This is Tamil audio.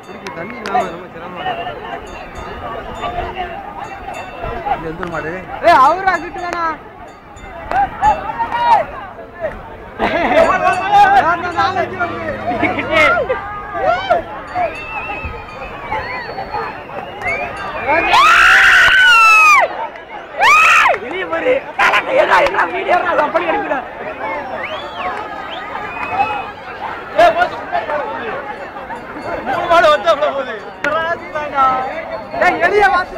குடிக்க தண்ணி இல்லாம ரொம்ப சிரமமா இருக்கு இது எந்த மாடு ஏய் அவரா கிட்டுதானா நாளைக்கு வந்து வெளியே போரு என்ன என்ன வீடியோ அப்படி எடுக்கல மூணு மாடு வந்து அவ்வளவு போகுது ஏய் எளிய வாத்து